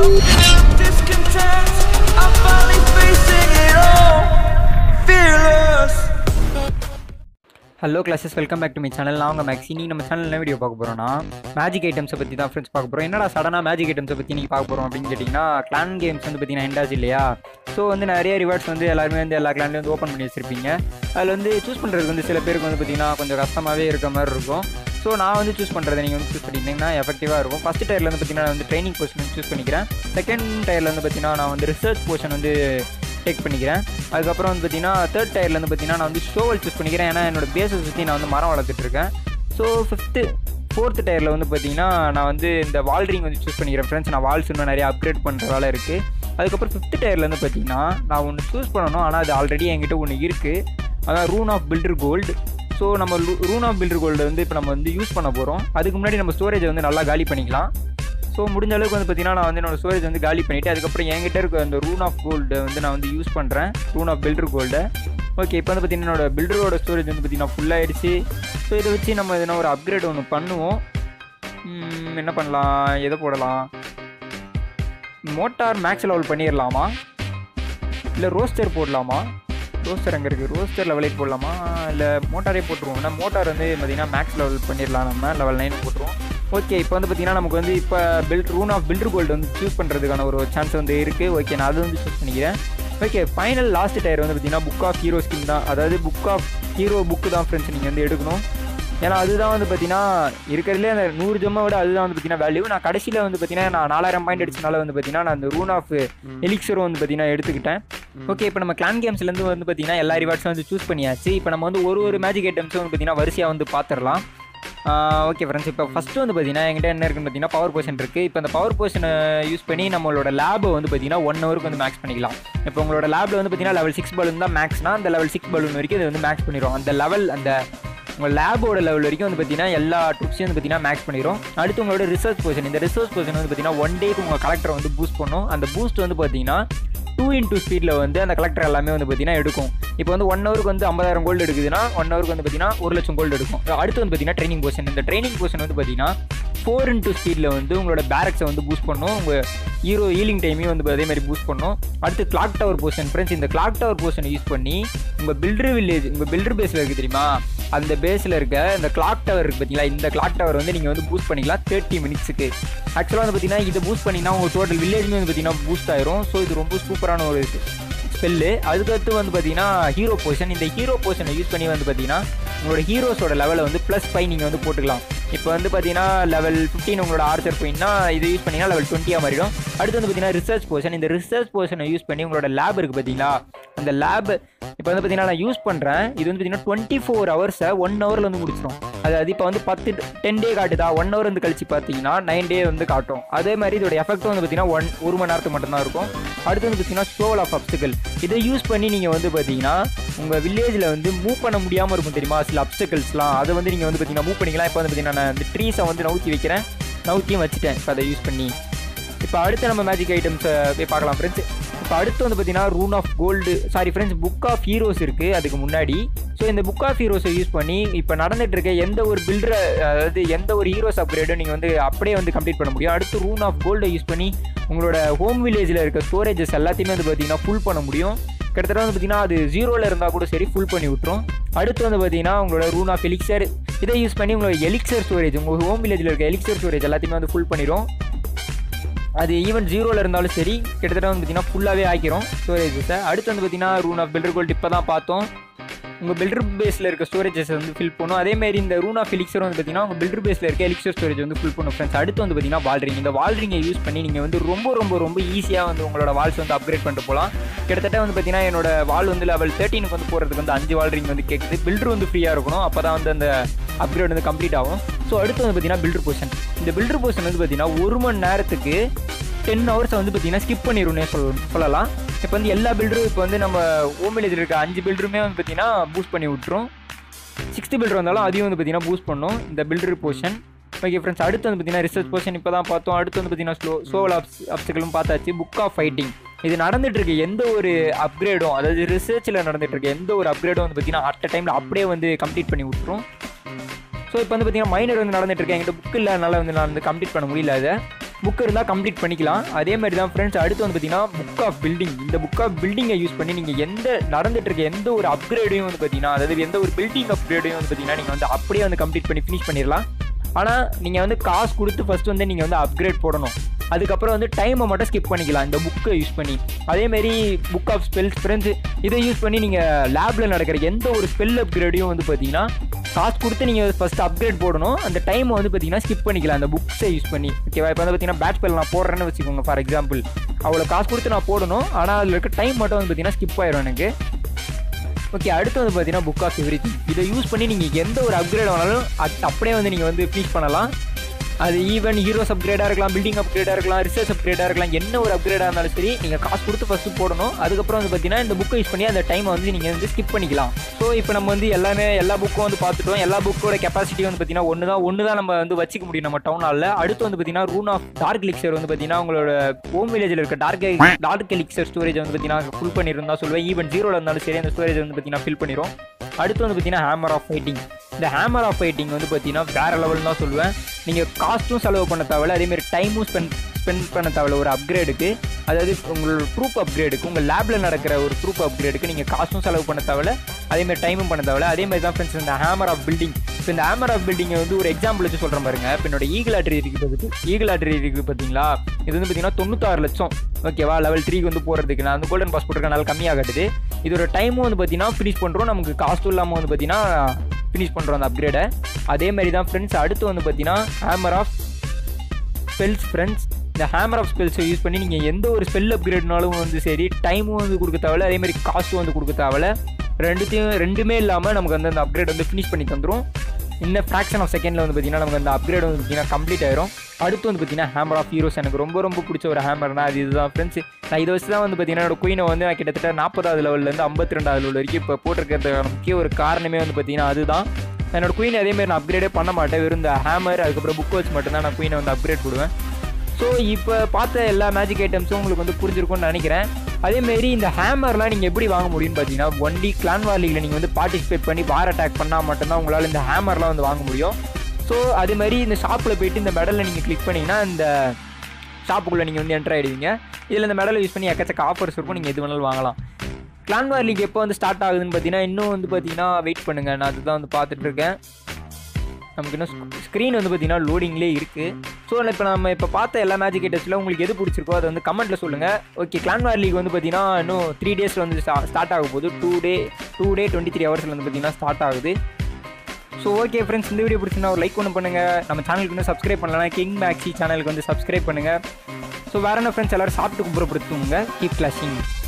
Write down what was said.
Discontent, I'm finally facing it all. Fearless. Hello classes welcome back to my channel நான் உங்கள் maxi நீங்கள் நம்ம channel என்ன video பார்க்க போகிறோம்னா மேஜிக் ஐட்டம்ஸை பற்றி தான் ஃப்ரெண்ட்ஸ் பார்க்க போகிறோம் என்னடா சடனாக மேஜிக் ஐட்டம்ஸை பற்றி நீங்கள் பார்க்க போகிறோம் அப்படின்னு கேட்டிங்கன்னா கிளான் கேம்ஸ் வந்து பார்த்தீங்கன்னா எண்டாஸ் இல்லையா ஸோ வந்து நிறைய ரிவார்ட்ஸ் வந்து எல்லாருமே வந்து எல்லா கிளான்லேயும் வந்து ஓப்பன் பண்ணி வச்சிருப்பீங்க அதில் வந்து சூஸ் பண்ணுறதுக்கு வந்து சில பேருக்கு வந்து பார்த்தீங்கன்னா கொஞ்சம் கஷ்டமாகவே இருக்க மாதிரி இருக்கும் ஸோ நான் வந்து சூஸ் பண்ணுறதை நீங்கள் வந்து சூஸ் பண்ணிட்டீங்கன்னா எஃபெக்டிவாக இருக்கும் ஃபஸ்ட் டயரில் வந்து பார்த்தீங்கன்னா நான் வந்து ட்ரைனிங் போர்ஷன் வந்து சூஸ் பண்ணிக்கிறேன் செகண்ட் டயரில் வந்து பார்த்தீங்கன்னா நான் வந்து ரிசர்ச் போர்ஷன் வந்து டேக் பண்ணிக்கிறேன் அதுக்கப்புறம் வந்து பார்த்தீங்கன்னா தேர்ட் டயரில் வந்து பார்த்தீங்கன்னா நான் வந்து ஷோவல் சூஸ் பண்ணிக்கிறேன் ஏன்னா என்னோட பேஸை சுற்றி நான் வந்து மரம் வளர்த்துட்டு இருக்கேன் ஸோ ஃபிஃப்த்து ஃபோர்த் டயரில் வந்து பார்த்தீங்கன்னா நான் வந்து இந்த வால்ரிங் வந்து சூஸ் பண்ணிக்கிறேன் ஃப்ரெண்ட்ஸ் நான் வால்ஸ் இன்னும் நிறைய அப்கிரேட் பண்ணுற வேலை இருக்குது அதுக்கப்புறம் ஃபிஃப்த் டயரில் வந்து பார்த்தீங்கன்னா நான் ஒன்று சூஸ் பண்ணணும் ஆனால் அது ஆல்ரெடி என்கிட்ட ஒன்று இருக்குது அதான் rune of builder gold so நம்ம ரூன் ஆஃப் பில்டர் கோல்டு வந்து இப்போ நம்ம வந்து யூஸ் பண்ண போகிறோம் அதுக்கு முன்னாடி நம்ம ஸ்டோரேஜை வந்து நல்லா காலி பண்ணிக்கலாம் ஸோ முடிஞ்ச அளவுக்கு வந்து பார்த்தீங்கன்னா நான் வந்து என்னோட ஸ்டோரேஜ் வந்து காலி பண்ணிவிட்டு அதுக்கப்புறம் என்கிட்ட இருக்க அந்த ரூன் ஆஃப் கோல்டு வந்து நான் வந்து யூஸ் பண்ணுறேன் ரூன் ஆஃப் பில்டர் கோல்டை ஓகே இப்போ வந்து பார்த்தீங்கன்னா என்னோட பில்டரோட ஸ்டோரேஜ் வந்து பார்த்தீங்கன்னா ஃபுல்லாகிடுச்சு ஸோ இதை வச்சு நம்ம எதனா ஒரு அப்கிரேட் ஒன்று பண்ணுவோம் ம், என்ன பண்ணலாம் எதை போடலாம் மோட்டார் மேக்ஸ் லெவல் பண்ணிடலாமா இல்லை ரோஸ்டர் போடலாமா ரோஸ்டர் அங்கே இருக்குது ரோஸ்டர் லெவலே போடலாமா இல்லை மோட்டாரே போட்டுருவோம் ஏன்னா மோட்டார் வந்து பார்த்தீங்கன்னா மேக்ஸ் லெவல் பண்ணிடலாம் நம்ம லெவல் நைன் போட்டுருவோம் ஓகே இப்போ வந்து பார்த்தீங்கன்னா நமக்கு வந்து இப்போ build rune of builder gold வந்து சூஸ் பண்ணுறதுக்கான ஒரு சான்ஸ் வந்து இருக்குது ஓகே நான் அது வந்து சூஸ் பண்ணிக்கிறேன் ஓகே ஃபைனல் லாஸ்ட் டயர் வந்து பார்த்தீங்கன்னா புக் ஆஃப் ஹீரோ ஸ்கின் தான் அதாவது புக் ஆஃப் ஹீரோ புக்கு தான் ஃப்ரெண்ட்ஸ் நீங்கள் வந்து எடுக்கணும் ஏன்னா அதுதான் வந்து பார்த்தீங்கன்னா இருக்கிறதுலே அந்த நூறு ஜம்மை விட அதுதான் வந்து பார்த்தீங்கன்னா வேல்யூ நான் கடைசியில் வந்து பார்த்தீங்கன்னா நான் நாலாயிரம் பாயிண்ட் அடிச்சனால வந்து பார்த்தீங்கன்னா நான் அந்த ரூன் ஆஃப் எலிக்ஸரும் வந்து பார்த்தீங்கன்னா எடுத்துக்கிட்டேன் ஓகே இப்போ நம்ம கிளான் கேம்ஸ்லேருந்து வந்து பார்த்தீங்கன்னா எல்லா ரிவார்ட்ஸும் வந்து சூஸ் பண்ணியாச்சு இப்போ நம்ம வந்து ஒரு ஒரு மேஜிக் ஐட்டம்ஸும் வந்து பார்த்தீங்கன்னா வரிசையாக வந்து பார்த்துடலாம் ஓகே ஃப்ரெண்ட்ஸ் இப்போ ஃபஸ்ட்டு வந்து பார்த்தீங்கன்னா என்கிட்ட என்ன இருக்குன்னு பார்த்தீங்கன்னா பவர் போர்ஷன் இருக்குது இப்போ அந்த பவர் போர்ஷனை யூஸ் பண்ணி நம்மளோட லேபை வந்து பார்த்தீங்கன்னா ஒன் ஹவருக்கு வந்து மேக்ஸ் பண்ணிக்கலாம் இப்போ உங்களோட லேபில் வந்து பார்த்தீங்கன்னா லெவல் சிக்ஸ் பலூன் தான் மேக்ஸ்னா அந்த லெவல் சிக்ஸ் பலூன் வரைக்கும் இது வந்து மேக்ஸ் பண்ணிடும் அந்த லெவல் அந்த உங்கள் லேபோட லெவல் வரைக்கும் வந்து பார்த்தீங்கன்னா எல்லா ட்ரிப்ஸையும் வந்து பார்த்தீங்கன்னா மேக்ஸ் பண்ணிடும் அடுத்து உங்களோட ரிசர்ச் போர்ஷன் இந்த ரிசர்ச் போர்ஷன் வந்து பார்த்தீங்கன்னா ஒன் டேக்கு உங்கள் கலெக்டரை வந்து பூஸ்ட் பண்ணும் அந்த பூஸ்ட் வந்து பார்த்தீங்கன்னா டூ இன்டூ ஸ்பீடில் வந்து அந்த கலெக்டர் எல்லாமே வந்து பார்த்தீங்கன்னா எடுக்கும் இப்போ வந்து ஒன் ஹவருக்கு வந்து ஐம்பதாயிரம் கோல்டு எடுக்குதுன்னா ஒன் ஹவருக்கு வந்து பார்த்தீங்கன்னா ஒரு லட்சம் கோல்டு எடுக்கும் அடுத்து வந்து பார்த்தீங்கன்னா ட்ரைனிங் போர்ஷன் இந்த ட்ரைனிங் போர்ஷன் வந்து பார்த்தீங்கன்னா ஃபோர் இன்டூ ஸ்பீடில் வந்து உங்களோட பேரக்ஸை வந்து பூஸ்ட் பண்ணும் உங்கள் ஹீரோ ஹீலிங் டைமையும் வந்து அதே மாதிரி பூஸ்ட் பண்ணும் அடுத்து கிளாக் டவர் போர்ஷன் ஃப்ரெண்ட்ஸ் இந்த கிளாக் டவர் போர்ஷனை யூஸ் பண்ணி உங்கள் பில்டர் வில்லேஜ் உங்கள் பில்டர் பேஸில் இருக்குது தெரியுமா அந்த பேஸில் இருக்க இந்த கிளாக் டவர் இருக்குது பார்த்தீங்களா இந்த கிளாக் டவர் வந்து நீங்கள் வந்து பூஸ்ட் பண்ணிக்கலாம் தேர்ட்டி மினிட்ஸுக்கு ஆக்சுவலாக வந்து பார்த்தீங்கன்னா இதை பூஸ்ட் பண்ணிங்கன்னா உங்கள் டோட்டல் வில்லேஜுமே வந்து பார்த்தீங்கன்னா பூஸ்ட் ஆயிரும் ஸோ இது ரொம்ப சூப்பரான ஒரு ஸ்பெல்லு அதுக்கடுத்து வந்து பார்த்தீங்கன்னா ஹீரோ போர்ஷன் இந்த ஹீரோ போர்ஷனை யூஸ் பண்ணி வந்து பார்த்தீங்கன்னா உங்களோட ஹீரோஸோட லெவலை வந்து ப்ளஸ் ஃபைவ் நீங்கள் வந்து போட்டுக்கலாம் இப்போ வந்து பார்த்தீங்கன்னா லெவல் ஃபிஃப்டீன் உங்களோட ஆர்ச்சர் போயின்னா இது யூஸ் பண்ணிங்கன்னா லெவல் டுவெண்ட்டியாக மாறிடும் அடுத்து வந்து பார்த்தீங்கன்னா ரிசர்ச் போர்ஷன் இந்த ரிசர்ச் போர்ஷனை யூஸ் பண்ணி உங்களோட லேப் இருக்குது பார்த்தீங்களா அந்த லேப் இப்போ வந்து பார்த்தீங்கன்னா நான் யூஸ் பண்ணுறேன் இது வந்து பார்த்தீங்கன்னா டுவெண்ட்டி ஃபோர் ஹவர்ஸை ஒன் ஹவரில் வந்து முடிச்சிடும் அதாவது இப்போ வந்து பத்து டென் டே காட்டுதா ஒன் ஹவர் வந்து கழிச்சு பார்த்தீங்கன்னா நைன் டே வந்து காட்டும் அதே மாதிரி இதோட எஃபெக்ட் வந்து பார்த்தீங்கன்னா ஒன் ஒரு மணி நேரத்துக்கு மட்டும்தான் இருக்கும் அடுத்து வந்து பார்த்தீங்கன்னா ஸ்டோவல் ஆஃப் அப்டிக்கல் இதை யூஸ் பண்ணி நீங்கள் வந்து பார்த்தீங்கன்னா உங்கள் வில்லேஜில் வந்து மூவ் பண்ண முடியாமல் இருக்கும் தெரியுமா சில அப்டிக்கல்ஸ்லாம் அதை வந்து நீங்கள் வந்து பார்த்தீங்கன்னா மூவ் பண்ணிக்கலாம் இப்போ வந்து பார்த்தீங்கன்னா நான் இந்த ட்ரீஸை வந்து நவுத்தி வைக்கிறேன் நவுத்தியும் வச்சுட்டேன் இப்போ அதை யூஸ் பண்ணி இப்போ அடுத்து நம்ம மேஜிக் ஐட்டம்ஸை போய் பார்க்கலாம் ஃப்ரெண்ட்ஸ் இப்போ அடுத்து வந்து பார்த்தீங்கன்னா rune of gold sorry friends book of heroes இருக்குது அதுக்கு முன்னாடி ஸோ இந்த புக் ஆஃப் ஹீரோஸை யூஸ் பண்ணி இப்போ நடந்துட்டு இருக்க எந்த ஒரு பில்டரை அதாவது எந்த ஒரு ஹீரோஸ் அப்கிரேடும் நீங்கள் வந்து அப்படியே வந்து கம்ப்ளீட் பண்ண முடியும் அடுத்து ரூன் ஆஃப் கோல்டை யூஸ் பண்ணி உங்களோட ஹோம் வில்லேஜில் இருக்க ஸ்டோரேஜஸ் எல்லாத்தையுமே வந்து பார்த்தீங்கன்னா ஃபுல் பண்ண முடியும் கிட்டத்தட்ட வந்து பார்த்தீங்கன்னா அது ஜீரோவில் இருந்தால் கூட சரி ஃபுல் பண்ணி விட்டுரும் அடுத்து வந்து பார்த்தீங்கன்னா உங்களோட ரூன் ஆஃப் எலிக்சர் இதை யூஸ் பண்ணி உங்களோட எலிக்சர் ஸ்டோரேஜ் உங்கள் ஹோம் வில்லேஜில் இருக்க எலிக்சர் ஸ்டோரேஜ் எல்லாத்தையுமே வந்து ஃபுல் பண்ணிடும் அது ஈவன் ஜீரோவில் இருந்தாலும் சரி கிட்டத்தட்ட வந்து பார்த்தீங்கன்னா ஃபுல்லாகவே ஆக்கிரும் ஸ்டோரேஜஸை அடுத்து வந்து பார்த்தீங்கன்னா ரூன் ஆஃப் பில்டர் கோல்ட் இப்போ தான் பார்த்தோம் உங்கள் பில்டர் பேஸில் இருக்க ஸ்டோரேஜஸ் வந்து ஃபில் பண்ணும் அதேமாரி இந்த ரூன் ஆஃப் எலிக்சர் வந்து பார்த்தீங்கன்னா உங்கள் பில்டர் பேஸில் இருக்க எலிக்சர் ஸ்டோரேஜ் வந்து ஃபில் பண்ணும் ஃப்ரெண்ட்ஸ் அடுத்து வந்து பார்த்தீங்கன்னா வால்ரிங் இந்த வால்ரிங்கை யூஸ் பண்ணி நீங்கள் வந்து ரொம்ப ரொம்ப ரொம்ப ஈஸியாக வந்து உங்களோட வால்ஸ் வந்து அப்கிரேட் பண்ணிட்டு போகலாம் கிட்டத்தட்ட வந்து பார்த்தீங்கன்னா என்னோட வால் வந்து லெவல் தேர்ட்டினுக்கு வந்து போகிறதுக்கு வந்து அஞ்சு வால்ரிங் வந்து கேட்குது பில்டர் வந்து ஃப்ரீயாக இருக்கணும் அப்போ தான் வந்து அந்த அப்கிரேட் வந்து கம்ப்ளீட் ஆகும் ஸோ அடுத்து வந்து பார்த்தீங்கன்னா பில்டர் போர்ஷன் இந்த பில்டர் போர்ஷன் வந்து பார்த்தீங்கன்னா ஒரு மணி நேரத்துக்கு டென் ஹவர்ஸை வந்து பார்த்தீங்கன்னா ஸ்கிப் பண்ணிடும்னே சொல் சொல்லலாம் இப்போ வந்து எல்லா பில்டரும் இப்போ வந்து நம்ம ஹோம் வில்லேஜில் இருக்க அஞ்சு பில்டருமே வந்து பார்த்தீங்கன்னா பூஸ்ட் பண்ணி விட்டுரும் சிக்ஸ்த்து பில்டர் வந்தாலும் அதையும் வந்து பார்த்தீங்கன்னா பூஸ்ட் பண்ணும் இந்த பில்டர் போர்ஷன் ஓகே ஃப்ரெண்ட்ஸ் அடுத்து வந்து பார்த்தீங்கன்னா ரிசர்ச் போர்ஷன் இப்போ தான் பார்த்தோம் அடுத்து வந்து பார்த்தீங்கன்னா ஸ்லோ சோல் அப்ஸ் அப்ஸ்களும் பார்த்தாச்சு புக் ஆஃப் ஃபைட்டிங் இது நடந்துட்டு இருக்க எந்த ஒரு அப்கிரேடும் அதாவது ரிசர்ச்சில் நடந்துட்டு இருக்க எந்த ஒரு அப்கிரேடும் வந்து பார்த்தீங்கன்னா அட் டைமில் அப்படியே வந்து கம்ப்ளீட் பண்ணி விட்டுரும் ஸோ இப்போ வந்து பார்த்தீங்கன்னா மைனர் வந்து நடந்துட்டு இருக்கேன் என்கிட்ட புக் இல்லை அதனால் வந்து நான் வந்து கம்ப்ளீட் பண்ண முடியல அதை புக் இருந்தால் கம்ப்ளீட் பண்ணிக்கலாம் அதே மாதிரி தான் ஃப்ரெண்ட்ஸ் அடுத்து வந்து பார்த்தீங்கன்னா புக் ஆஃப் பில்டிங் இந்த புக் ஆஃப் பில்டிங்கை யூஸ் பண்ணி நீங்கள் எந்த நடந்துட்டு இருக்க எந்த ஒரு அப்கிரேடையும் வந்து பார்த்தீங்கன்னா அதாவது எந்த ஒரு பில்டிங் அப்கிரேடையும் வந்து பார்த்தீங்கன்னா நீங்கள் வந்து அப்படியே வந்து கம்ப்ளீட் பண்ணி ஃபினிஷ் பண்ணிடலாம் ஆனால் நீங்கள் வந்து காசு கொடுத்து ஃபஸ்ட்டு வந்து நீங்கள் வந்து அப்கிரேட் போடணும் அதுக்கப்புறம் வந்து டைமை மட்டும் ஸ்கிப் பண்ணிக்கலாம் இந்த புக்கை யூஸ் பண்ணி அதேமாரி புக் ஆஃப் ஸ்பெல்ஸ் ஃப்ரெண்ட்ஸ் இதை யூஸ் பண்ணி நீங்கள் லேபில் நடக்கிற எந்த ஒரு ஸ்பெல் அப்கிரேடையும் வந்து பார்த்தீங்கன்னா காசு கொடுத்து நீங்கள் ஃபஸ்ட் அப்கிரேட் போடணும் அந்த டைமை வந்து பார்த்தீங்கன்னா ஸ்கிப் பண்ணிக்கலாம் அந்த புக்ஸை யூஸ் பண்ணி ஓகேவா இப்போ வந்து பார்த்தீங்கன்னா பேட் ஸ்பெல் நான் போடுறேன்னு வச்சுக்கோங்க ஃபார் எக்ஸாம்பிள் அவ்வளோ காசு கொடுத்து நான் போடணும் ஆனால் அதில் இருக்க டைம் மட்டும் வந்து பார்த்தீங்கன்னா ஸ்கிப் ஆயிரும் எனக்கு ஓகே அடுத்து வந்து பார்த்தீங்கன்னா புக் ஆஃப் எவ்ரி இதை யூஸ் பண்ணி நீங்கள் எந்த ஒரு அப்கிரேட் வேணாலும் அது அப்படியே வந்து நீங்கள் வந்து ஃபினிஷ் பண்ணலாம் அது ஈவன் ஹீரோஸ் அப்கிரேடாக இருக்கலாம் பில்டிங் அப்கிரேடாக இருக்கலாம் ரிசர்ச் அப்கிரேடாக இருக்கலாம் என்ன ஒரு அப்கிரேடாக இருந்தாலும் சரி நீங்கள் காசு கொடுத்து ஃபஸ்ட்டு போடணும் அதுக்கப்புறம் வந்து பார்த்தீங்கன்னா இந்த புக்கை யூஸ் பண்ணி அந்த டைமை வந்து நீங்கள் வந்து ஸ்கிப் பண்ணிக்கலாம் ஸோ இப்போ நம்ம வந்து எல்லாமே எல்லா புக்கும் வந்து பார்த்துட்டோம் எல்லா புக்கோட கெப்பாசிட்டி வந்து பார்த்தீங்கன்னா ஒன்று தான் ஒன்று தான் நம்ம வந்து வச்சுக்க முடியும் நம்ம டவுன் ஹாலில் அடுத்து வந்து பார்த்தீங்கன்னா ரூன் ஆஃப் டார்க் எலிக்சர் வந்து பார்த்தீங்கன்னா உங்களோட ஹோம் வில்லேஜில் இருக்க டார்க் டார்க் எலிக்சர் ஸ்டோரேஜ் வந்து பார்த்தீங்கன்னா ஃபுல் பண்ணியிருந்தா சொல்லுவேன் ஈவன் ஜீரோவில் இருந்தாலும் சரி அந்த ஸ்டோரேஜ் வந்து பார்த்தீங்கன்னா ஃபில் பண்ணிடும் அடுத்து வந்து பார்த்தீங்கன்னா ஹேமர் ஆஃப் ஃபைட்டிங் இந்த ஹேமர் ஆஃப் ஃபைட்டிங் வந்து பார்த்தீங்கன்னா வேற லெவல் தான் சொல்லுவேன் நீங்கள் காஸ்ட்டும் செலவு பண்ண தேவையில்ல அதேமாரி டைமும் ஸ்பெண்ட் ஸ்பெண்ட் பண்ண தேவையில்ல ஒரு அப்கிரேடுக்கு அதாவது உங்களோட ட்ரூப் அப்கிரேடுக்கு உங்கள் லேபில் நடக்கிற ஒரு ட்ரூப் அப்கிரேடுக்கு நீங்கள் காஸ்ட்டும் செலவு பண்ண தேவையில்ல அதேமாதிரி டைமும் பண்ண தேவையில்ல அதேமாதிரி தான் ஃப்ரெண்ட்ஸ் இந்த ஹேமர் ஆஃப் பில்டிங் இப்போ இந்த ஹேமர் ஆஃப் பில்டிங்கை வந்து ஒரு எக்ஸாம்பிள் வச்சு சொல்கிறேன் பாருங்க இப்போ என்னோட ஈகிள் ஆட்ரி இருக்குது பார்த்துட்டு ஈகிள் ஆட்ரி இருக்குது பார்த்தீங்களா இது வந்து பார்த்தீங்கன்னா தொண்ணூத்தாறு லட்சம் ஓகேவா லெவல் த்ரீக்கு வந்து போகிறதுக்கு நான் வந்து கோல்டன் பாஸ் போட்டிருக்கனால கம்மியாக காட்டுது இதோட டைமும் வந்து பார்த்தீங்கன்னா ஃபினிஷ் பண்ணுறோம் நமக்கு காஸ்ட்டும் இல்லாமல் வந்து பார்த்தீங்கன்னா ஃபினிஷ் பண்ணுறோம் அந்த அப்கிரேடை அதே மாதிரி தான் ஃப்ரெண்ட்ஸ் அடுத்து வந்து பார்த்தீங்கன்னா ஹேமர் ஆஃப் ஸ்பெல்ஸ் ஃப்ரெண்ட்ஸ் இந்த ஹேமர் ஆஃப் ஸ்பெல்ஸை யூஸ் பண்ணி நீங்கள் எந்த ஒரு ஸ்பெல் அப்கிரேட்னாலும் வந்து சரி டைமும் வந்து கொடுக்க தேவையில்ல அதே மாதிரி காஸ்ட்டும் வந்து கொடுக்க தேவையில்ல ரெண்டுத்தையும் ரெண்டுமே இல்லாமல் நமக்கு வந்து அந்த அப்கிரேட் வந்து ஃபினிஷ் பண்ணி தந்துடும் இந்த ஃப்ராக்ஷன் ஆஃப் செகண்டில் வந்து பார்த்தீங்கன்னா நமக்கு அந்த அப்கிரேட் வந்து பார்த்தீங்கன்னா கம்ப்ளீட் ஆயிரும் அடுத்து வந்து பார்த்தீங்கன்னா ஹேமர் ஆஃப் ஹீரோஸ் எனக்கு ரொம்ப ரொம்ப பிடிச்ச ஒரு ஹேமர்னா அது இதுதான் ஃப்ரெண்ட்ஸ் நான் இதை வச்சு தான் வந்து பார்த்தீங்கன்னா என்னோட குயினை வந்து நான் கிட்டத்தட்ட நாற்பதாவது லெவல்லேருந்து ஐம்பத்தி ரெண்டாவது லெவல் வரைக்கும் இப்போ போட்டிருக்கிறதுக்கான முக்கிய ஒரு காரணமே வந்து பார்த்தீங்கன்னா அதுதான் என்னோட குயின் அதேமாதிரி நான் அப்கிரேடே பண்ண மாட்டேன் வெறும் இந்த ஹேமர் அதுக்கப்புறம் புக் வச்சு மட்டும்தான் நான் குயினை வந்து அப்கிரேட் போடுவேன் ஸோ இப்போ பார்த்த எல்லா மேஜிக் ஐட்டம்ஸும் உங்களுக்கு வந்து புரிஞ்சிருக்கும்னு நினைக்கிறேன் அதேமாரி இந்த ஹேமர்லாம் நீங்கள் எப்படி வாங்க முடியும்னு பார்த்தீங்கன்னா ஒன்லி கிளான் வார்லியில் நீங்கள் வந்து பார்ட்டிசிபேட் பண்ணி வார் அட்டாக் பண்ணால் மட்டும்தான் உங்களால் இந்த ஹேமர்லாம் வந்து வாங்க முடியும் ஸோ அதே மாதிரி இந்த ஷாப்பில் போயிட்டு இந்த மெடலில் நீங்கள் கிளிக் பண்ணிங்கன்னா இந்த ஷாப்புக்குள்ளே நீங்கள் வந்து என்டர் ஆகிடுவீங்க இதில் இந்த மெடலை யூஸ் பண்ணி எக்கச்சக்க ஆஃபர்ஸ் இருக்கும் நீங்கள் எது வேணாலும் வாங்கலாம் கிளான் வார் லீக் எப்போ வந்து ஸ்டார்ட் ஆகுதுன்னு பார்த்தீங்கன்னா இன்னும் வந்து பார்த்தீங்கன்னா வெயிட் பண்ணுங்கள் நான் அதுதான் வந்து பார்த்துட்டு இருக்கேன் நமக்கு இன்னும் ஸ்க்ரீன் வந்து பார்த்தீங்கன்னா லோடிங்லேயே இருக்குது ஸோ இப்போ நம்ம இப்போ பார்த்த எல்லா மேஜிக் ஐட்டஸில் உங்களுக்கு எது பிடிச்சிருக்கோ அதை வந்து கமெண்ட்டில் சொல்லுங்கள் ஓகே கிளான் வார் லீக் வந்து பார்த்தீங்கன்னா இன்னும் த்ரீ டேஸில் வந்து ஸ்டார்ட் ஆக போகுது today today twenty three ஹவர்ஸில் வந்து பார்த்தீங்கன்னா ஸ்டார்ட் ஆகுது ஸோ ஓகே ஃப்ரெண்ட்ஸ் இந்த வீடியோ பிடிச்சிருந்தா ஒரு லைக் ஒன்று பண்ணுங்கள் நம்ம சேனலுக்கு வந்து சப்ஸ்கிரைப் பண்ணலாம் கிங் மேக்ஸி சேனலுக்கு வந்து சப்ஸ்கிரைப் பண்ணுங்கள் ஸோ வேற என்ன ஃப்ரெண்ட்ஸ் எல்லோரும் சாப்பிட்டு கும்பிடப்படுத்துங்க கீப் கிளாஷிங்